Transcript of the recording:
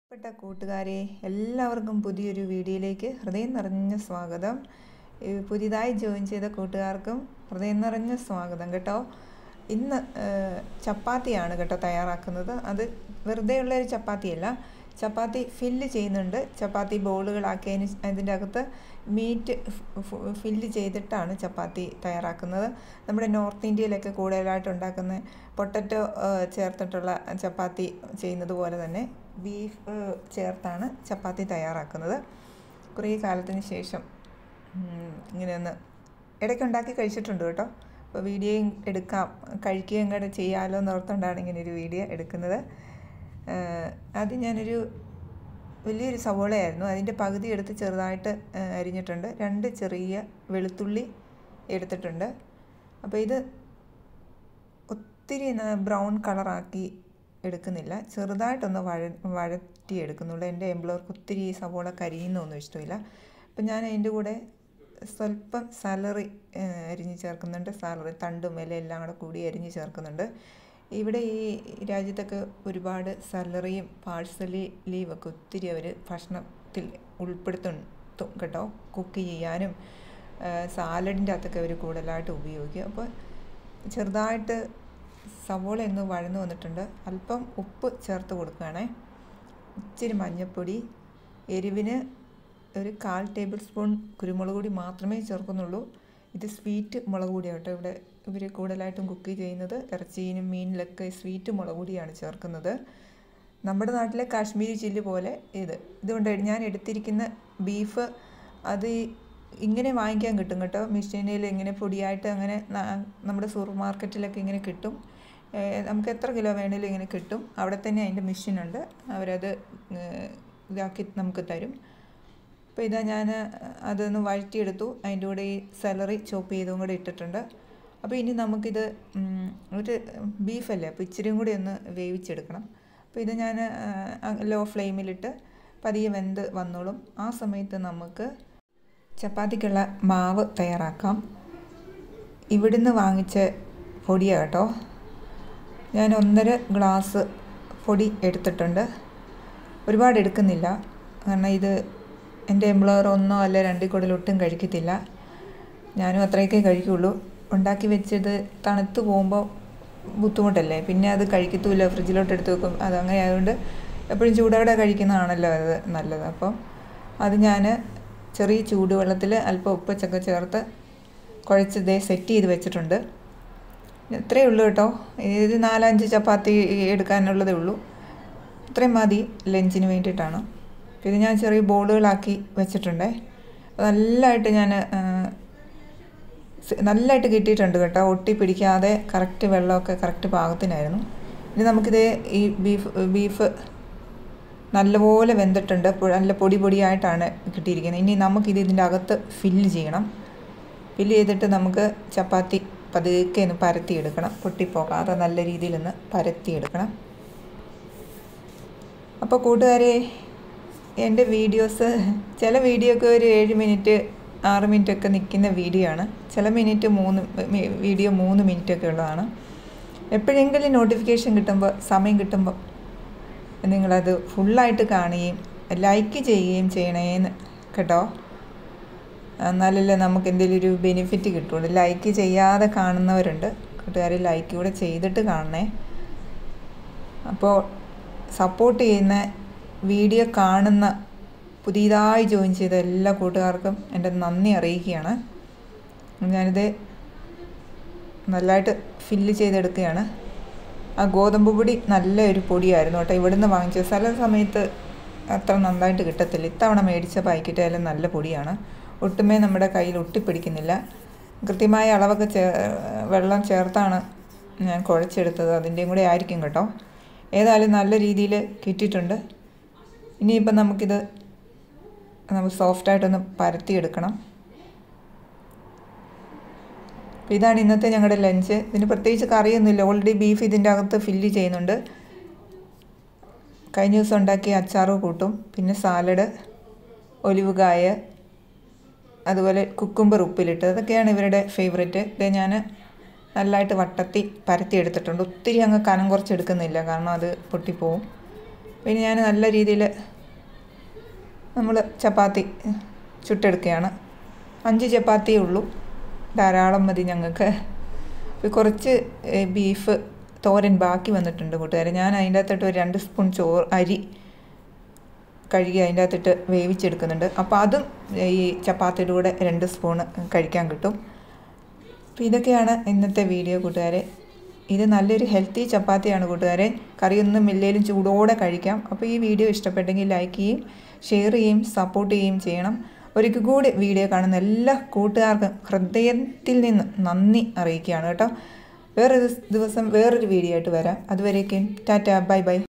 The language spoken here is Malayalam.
പ്രിയപ്പെട്ട കൂട്ടുകാരെ എല്ലാവർക്കും പുതിയൊരു വീഡിയോയിലേക്ക് ഹൃദയം നിറഞ്ഞ സ്വാഗതം ഈ പുതിയതായി ജോയിൻ ചെയ്ത കൂട്ടുകാർക്കും ഹൃദയം നിറഞ്ഞ സ്വാഗതം കേട്ടോ ഇന്ന് ഏഹ്, ചപ്പാത്തിയാണ് കേട്ടോ തയ്യാറാക്കുന്നത് അത് വെറുതെ ഉള്ള ഒരു ചപ്പാത്തിയല്ല ചപ്പാത്തി ഫില്ല് ചെയ്യുന്നുണ്ട് ചപ്പാത്തി ബോളുകളാക്കിയതിന് ശ്- അതിൻ്റെ അകത്ത് മീറ്റ് ഫില്ല് ചെയ്തിട്ടാണ് ചപ്പാത്തി തയ്യാറാക്കുന്നത് നമ്മുടെ നോർത്ത് ഇന്ത്യയിലൊക്കെ കൂടുതലായിട്ട് ഉണ്ടാക്കുന്ന പൊട്ടറ്റോ ചേർത്തിട്ടുള്ള ചപ്പാത്തി ചെയ്യുന്നത് പോലെ തന്നെ ബീഫ് ചേർത്താണ് ചപ്പാത്തി തയ്യാറാക്കുന്നത് കുറേ കാലത്തിന് ശേഷം ഉം, ഇങ്ങനെ ഒന്ന് ഇടയ്ക്ക് ഉണ്ടാക്കി കഴിച്ചിട്ടുണ്ട് കേട്ടോ അപ്പോൾ വീഡിയോയും എടുക്കാം കഴിക്കുകയും കൂടെ ചെയ്യാമല്ലോ എന്ന് ഓർത്തുകൊണ്ടാണ് ഇങ്ങനെ ഒരു വീഡിയോ എടുക്കുന്നത് ഏഹ്, ആദ്യം ഞാനൊരു വലിയൊരു സവോളയായിരുന്നു അതിൻ്റെ പകുതി എടുത്ത് ചെറുതായിട്ട് ഏഹ്, അരിഞ്ഞിട്ടുണ്ട് രണ്ട് ചെറിയ വെളുത്തുള്ളി എടുത്തിട്ടുണ്ട് അപ്പോൾ ഇത് ഒത്തിരി ബ്രൗൺ കളറാക്കി എടുക്കുന്നില്ല ചെറുതായിട്ടൊന്ന് വഴ വഴറ്റി എടുക്കുന്നുള്ളൂ എൻ്റെ എംപ്ലോയർക്ക് ഒത്തിരി ഈ സവോള കരിയുന്നൊന്നും ഇഷ്ടമില്ല അപ്പം ഞാൻ അതിൻ്റെ കൂടെ സ്വല്പം സാലറി അരിഞ്ഞ് ചേർക്കുന്നുണ്ട് സാലറി തണ്ടും ഇല എല്ലാം കൂടെ കൂടി അരിഞ്ഞ് ചേർക്കുന്നുണ്ട് ഇവിടെ ഈ രാജ്യത്തൊക്കെ ഒരുപാട് സാലറിയും പാഴ്സലി ലീവൊക്കെ ഒത്തിരി അവർ ഭക്ഷണത്തിൽ ഉൾപ്പെടുത്തും കേട്ടോ കുക്ക് ചെയ്യാനും സാലഡിൻ്റെ അകത്തൊക്കെ അവർ കൂടുതലായിട്ട് ഉപയോഗിക്കും അപ്പോൾ ചെറുതായിട്ട് സവോള ഒന്ന് വഴന്നു വന്നിട്ടുണ്ട് അല്പം ഉപ്പ് ചേർത്ത് കൊടുക്കുകയാണേ ഇച്ചിരി മഞ്ഞൾപ്പൊടി എരിവിന് ഒരു കാൽ ടേബിൾ സ്പൂൺ കുരുമുളക് പൊടി മാത്രമേ ചേർക്കുന്നുള്ളൂ ഇത് സ്വീറ്റ് മുളക് പൊടിയാണ് കേട്ടോ ഇവിടെ ഇവർ കൂടുതലായിട്ടും കുക്ക് ചെയ്യുന്നത് ഇറച്ചിയിലും മീനിലൊക്കെ സ്വീറ്റ് മുളക് പൊടിയാണ് ചേർക്കുന്നത് നമ്മുടെ നാട്ടിലെ കാശ്മീരി ചില്ലി പോലെ ഇത് ഇതുകൊണ്ട് ഞാൻ എടുത്തിരിക്കുന്ന ബീഫ് അത് ഈ ഇങ്ങനെ വാങ്ങിക്കാൻ കിട്ടും കേട്ടോ മെഷീനിൽ ഇങ്ങനെ പൊടിയായിട്ട് അങ്ങനെ ന- നമ്മുടെ സൂപ്പർ മാർക്കറ്റിലൊക്കെ ഇങ്ങനെ കിട്ടും ഏഹ് നമുക്ക് എത്ര കിലോ വേണേലും ഇങ്ങനെ കിട്ടും അവിടെ തന്നെ അതിൻ്റെ മെഷീനുണ്ട് അവരത് ഏഹ് ഇതാക്കി നമുക്ക് തരും അപ്പോൾ ഇതാ ഞാൻ അതൊന്ന് വഴറ്റിയെടുത്തു അതിൻ്റെ കൂടെ ഈ സാലറി ചോപ്പ് ചെയ്തും കൂടെ ഇട്ടിട്ടുണ്ട് അപ്പോൾ ഇനി നമുക്കിത് ഉം, ഒരു ബീഫല്ലേ അപ്പോൾ ഇച്ചിരിയും കൂടി ഒന്ന് വേവിച്ചെടുക്കണം അപ്പോൾ ഇത് ഞാൻ ലോ ഫ്ലെയിമിലിട്ട് പതിയെ വെന്ത് വന്നോളും ആ സമയത്ത് നമുക്ക് ചപ്പാത്തിക്കുള്ള മാവ് തയ്യാറാക്കാം ഇവിടുന്ന് വാങ്ങിച്ച പൊടിയാണ് കേട്ടോ ഞാൻ ഒന്നര ഗ്ലാസ് പൊടി എടുത്തിട്ടുണ്ട് ഒരുപാട് എടുക്കുന്നില്ല കാരണം ഇത് എൻ്റെ എംപ്ലോയർ ഒന്നോ അല്ല രണ്ടിൽ കൂടുതൽ ഒട്ടും കഴിക്കത്തില്ല ഞാനും അത്രയൊക്കെ കഴിക്കുള്ളൂ ഉണ്ടാക്കി വെച്ചത് തണുത്ത് പോകുമ്പോൾ ബുദ്ധിമുട്ടല്ലേ പിന്നെ അത് കഴിക്കത്തുമില്ല ഫ്രിഡ്ജിലോട്ട് എടുത്ത് വെക്കും അത് അങ്ങനെ ആയതുകൊണ്ട് എപ്പോഴും ചൂടോടെ കഴിക്കുന്നതാണല്ലോ അത് നല്ലത് അപ്പം അത് ഞാൻ ചെറിയ ചൂടുവെള്ളത്തിൽ അല്പം ഉപ്പച്ചൊക്കെ ചേർത്ത് കുഴച്ച് ഇതേ സെറ്റ് ചെയ്ത് വെച്ചിട്ടുണ്ട് ഇത്രയേ ഉള്ളൂ കേട്ടോ ഇത് നാലഞ്ച് ചപ്പാത്തി എടുക്കാനുള്ളതേ ഉള്ളൂ ഇത്രയും മതി ലഞ്ചിന് വേണ്ടിയിട്ടാണ് ഇത് ഞാൻ ചെറിയ ബോളുകളാക്കി വെച്ചിട്ടുണ്ടേ അത് നല്ലതായിട്ട് ഞാൻ നല്ലതായിട്ട് കിട്ടിയിട്ടുണ്ട് കേട്ടോ ഒട്ടി പിടിക്കാതെ കറക്റ്റ് വെള്ളമൊക്കെ കറക്റ്റ് പാകത്തിനായിരുന്നു ഇനി നമുക്കിത് ഈ ബീഫ് ബീഫ് നല്ലപോലെ വെന്തിട്ടുണ്ട് പൊ- നല്ല പൊടി പൊടിയായിട്ടാണ് കിട്ടിയിരിക്കുന്നത് ഇനി നമുക്കിത് ഇതിൻ്റെ അകത്ത് ഫില്ല് ചെയ്യണം ഫില്ല് ചെയ്തിട്ട് നമുക്ക് ചപ്പാത്തി പതുക്കെ ഒന്ന് പരത്തിയെടുക്കണം പൊട്ടിപ്പോകാതെ നല്ല രീതിയിൽ ഒന്ന് പരത്തിയെടുക്കണം അപ്പോൾ കൂട്ടുകാരെ എൻ്റെ വീഡിയോസ് ചില വീഡിയോ ഒക്കെ ഒരു ഏഴ് മിനിറ്റ് ആറ് മിനിറ്റ് ഒക്കെ നിൽക്കുന്ന വീഡിയോ ആണ് ചില മിനിറ്റ് മൂന്ന് മി- വീഡിയോ മൂന്ന് മിനിറ്റ് ഒക്കെ ഉള്ളതാണ് എപ്പോഴെങ്കിലും നോട്ടിഫിക്കേഷൻ കിട്ടുമ്പോൾ സമയം കിട്ടുമ്പോൾ നിങ്ങളത് ഫുള്ളായിട്ട് കാണുകയും ലൈക്ക് ചെയ്യുകയും ചെയ്യണേന്ന് കേട്ടോ എന്നാലല്ലേ നമുക്ക് എന്തെങ്കിലും ഒരു ബെനിഫിറ്റ് കിട്ടുള്ളൂ ലൈക്ക് ചെയ്യാതെ കാണുന്നവരുണ്ട് കൂട്ടുകാർ ലൈക്ക് കൂടെ ചെയ്തിട്ട് കാണണേ അപ്പോൾ സപ്പോർട്ട് ചെയ്യുന്ന വീഡിയോ കാണുന്ന പുതിയതായി ജോയിൻ ചെയ്ത എല്ലാ കൂട്ടുകാർക്കും എൻ്റെ നന്ദി അറിയിക്കുകയാണ് ഞാനിത് നല്ലതായിട്ട് ഫില്ല് ചെയ്തെടുക്കുകയാണ് ആ ഗോതമ്പ് പൊടി നല്ലൊരു പൊടിയായിരുന്നു കേട്ടോ ഇവിടുന്ന് വാങ്ങിച്ച ചില സമയത്ത് അത്ര നന്നായിട്ട് കിട്ടത്തില്ല ഇത്തവണ മേടിച്ച പാക്കറ്റ് ആയാലും നല്ല പൊടിയാണ് ഒട്ടുമേ നമ്മുടെ കയ്യിൽ ഒട്ടിപ്പിടിക്കുന്നില്ല കൃത്യമായ അളവൊക്കെ ചേ വെള്ളം ചേർത്താണ് ഞാൻ കുഴച്ചെടുത്തത് അതിൻ്റെയും കൂടെ ആയിരിക്കും കേട്ടോ ഏതായാലും നല്ല രീതിയിൽ കിട്ടിയിട്ടുണ്ട് ഇനിയിപ്പം നമുക്കിത് നമുക്ക് സോഫ്റ്റായിട്ടൊന്ന് പരത്തിയെടുക്കണം അപ്പോൾ ഇതാണ് ഇന്നത്തെ ഞങ്ങളുടെ ലഞ്ച് ഇതിന് പ്രത്യേകിച്ച് കറിയൊന്നുമില്ല ഓൾറെഡി ബീഫ് ഇതിൻ്റെ അകത്ത് ഫില്ല് ചെയ്യുന്നുണ്ട് കഴിഞ്ഞ ദിവസം ഉണ്ടാക്കിയ അച്ചാറ് കൂട്ടും പിന്നെ സാലഡ് ഒലിവ് കായ അതുപോലെ കുക്കുംബർ ഉപ്പിലിട്ട് അതൊക്കെയാണ് ഇവരുടെ ഫേവറേറ്റ് ഇത് ഞാൻ നല്ലതായിട്ട് വട്ടത്തി പരത്തി എടുത്തിട്ടുണ്ട് ഒത്തിരി അങ്ങ് കനം കുറച്ച് എടുക്കുന്നില്ല കാരണം അത് പൊട്ടിപ്പോവും പിന്നെ ഞാൻ നല്ല രീതിയിൽ നമ്മൾ ചപ്പാത്തി ചുട്ടെടുക്കുകയാണ് അഞ്ച് ചപ്പാത്തിയേ ഉള്ളൂ ധാരാളം മതി ഞങ്ങൾക്ക് ഇപ്പോൾ കുറച്ച് ഏ, ബീഫ് തോരൻ ബാക്കി വന്നിട്ടുണ്ട് കൂട്ടുകാരെ ഞാൻ അതിൻ്റെ അകത്തോട്ട് ഒരു രണ്ട് സ്പൂൺ ചോറ് അരി കഴുകി അതിൻ്റെ അകത്തിട്ട് വേവിച്ചെടുക്കുന്നുണ്ട് അപ്പോൾ അതും ഈ ചപ്പാത്തിയുടെ കൂടെ രണ്ട് സ്പൂണ് കഴിക്കാൻ കിട്ടും അപ്പോൾ ഇതൊക്കെയാണ് ഇന്നത്തെ വീഡിയോ കൂട്ടുകാരെ ഇത് നല്ലൊരു ഹെൽത്തി ചപ്പാത്തിയാണ് കൂട്ടുകാരെ കറിയൊന്നും ഇല്ലേലും ചൂടോടെ കഴിക്കാം അപ്പോൾ ഈ വീഡിയോ ഇഷ്ടപ്പെട്ടെങ്കിൽ ലൈക്ക് ചെയ്യും ഷെയർ ചെയ്യും സപ്പോർട്ട് ചെയ്യുകയും ചെയ്യണം ഒരിക്കൽ കൂടി വീഡിയോ കാണുന്ന എല്ലാ കൂട്ടുകാർക്കും ഹൃദയത്തിൽ നിന്ന് നന്ദി അറിയിക്കുകയാണ് കേട്ടോ വേറൊരു ദിവസം വേറൊരു വീഡിയോ ആയിട്ട് വരാം അതുവരേക്കും ടാറ്റ ബൈ ബൈ